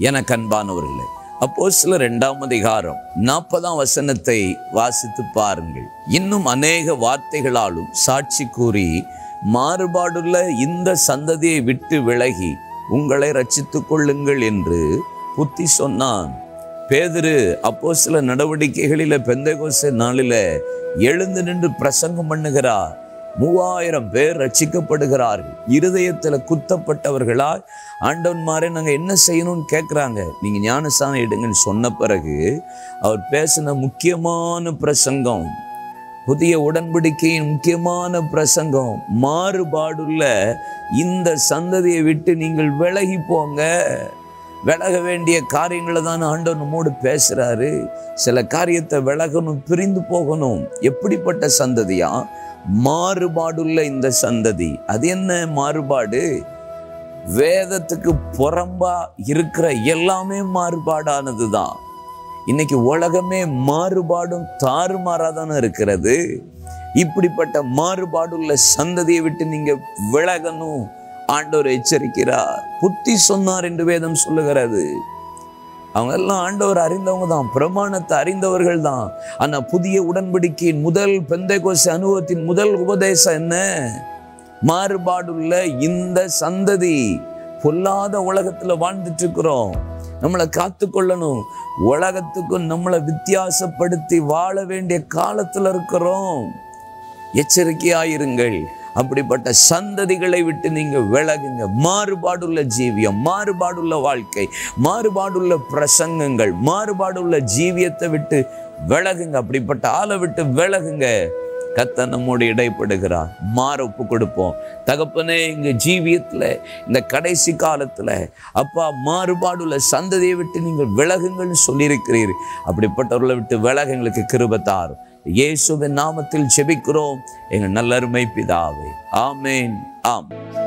எனக்கு அன்பானவர்களே அப்போ சில ரெண்டாம் அதிகாரம் நாற்பதாம் வசனத்தை வாசித்து பாருங்கள் இன்னும் அநேக வார்த்தைகளாலும் சாட்சி கூறி மாறுபாடுள்ள இந்த சந்ததியை விட்டு விலகி உங்களை ரட்சித்துக் கொள்ளுங்கள் என்று புத்தி சொன்னான் பேதுரு அப்போ சில நடவடிக்கைகளில பெந்தகோச நாளில எழுந்து நின்று பிரசங்கம் பண்ணுகிறார் மூவாயிரம் பேர் ரட்சிக்கப்படுகிறார்கள் இருதயத்துல குத்தப்பட்டவர்களாய் ஆண்டவன்மாரே நாங்க என்ன செய்யணும்னு கேட்குறாங்க நீங்க ஞானஸ்தானம் எடுங்கன்னு சொன்ன பிறகு அவர் பேசின முக்கியமான பிரசங்கம் புதிய உடன்படிக்கையின் முக்கியமான பிரசங்கம் மாறுபாடுள்ள இந்த சந்ததியை விட்டு நீங்கள் விலகி போங்க விலக வேண்டிய காரியங்களை தான் ஆண்டவர் நம்மோடு பேசுறாரு சில காரியத்தை விலகணும் பிரிந்து போகணும் எப்படிப்பட்ட சந்ததியா மாறுபாடுள்ள இந்த சந்ததி அது என்ன மாறுபாடு வேதத்துக்கு புறம்பா இருக்கிற எல்லாமே மாறுபாடானது தான் இன்னைக்கு உலகமே மாறுபாடும் தாறுமாறாதானே இருக்கிறது இப்படிப்பட்ட மாறுபாடுள்ள சந்ததியை விட்டு நீங்க விலகணும் ஆண்டவர் எச்சரிக்கிறார் புத்தி சொன்னார் என்று வேதம் சொல்லுகிறது அவங்க எல்லாம் ஆண்டவர் அறிந்தவங்க தான் பிரமாணத்தை அறிந்தவர்கள் தான் ஆனா புதிய உடன்படிக்கையின் முதல் பெந்தைகோச அனுபவத்தின் முதல் உபதேசம் என்ன மாறுபாடுள்ள இந்த சந்ததி பொல்லாத உலகத்துல வாழ்ந்துட்டு இருக்கிறோம் நம்மளை காத்துக்கொள்ளணும் உலகத்துக்கும் நம்மளை வித்தியாசப்படுத்தி வாழ வேண்டிய காலத்துல இருக்கிறோம் எச்சரிக்கையாயிருங்கள் அப்படிப்பட்ட சந்ததிகளை விட்டு நீங்க விலகுங்க மாறுபாடுள்ள ஜீவியம் மாறுபாடுள்ள வாழ்க்கை மாறுபாடுள்ள பிரசங்கங்கள் மாறுபாடுள்ள ஜீவியத்தை விட்டு விலகுங்க அப்படிப்பட்ட ஆளை விட்டு விலகுங்க கத்த நம்மோடு இடைப்படுகிறார் மாற ஒப்பு கொடுப்போம் தகப்பனே எங்க ஜீவியத்துல இந்த கடைசி காலத்துல அப்பா மாறுபாடுள்ள சந்ததியை விட்டு நீங்கள் விலகுங்கள்னு சொல்லியிருக்கிறீர் அப்படிப்பட்டவர்களை விட்டு விலக எங்களுக்கு கிருபத்தார் இயேசுவின் நாமத்தில் ஜெபிக்கிறோம் எங்கள் நல்லருமை பிதாவே ஆமேன் ஆம்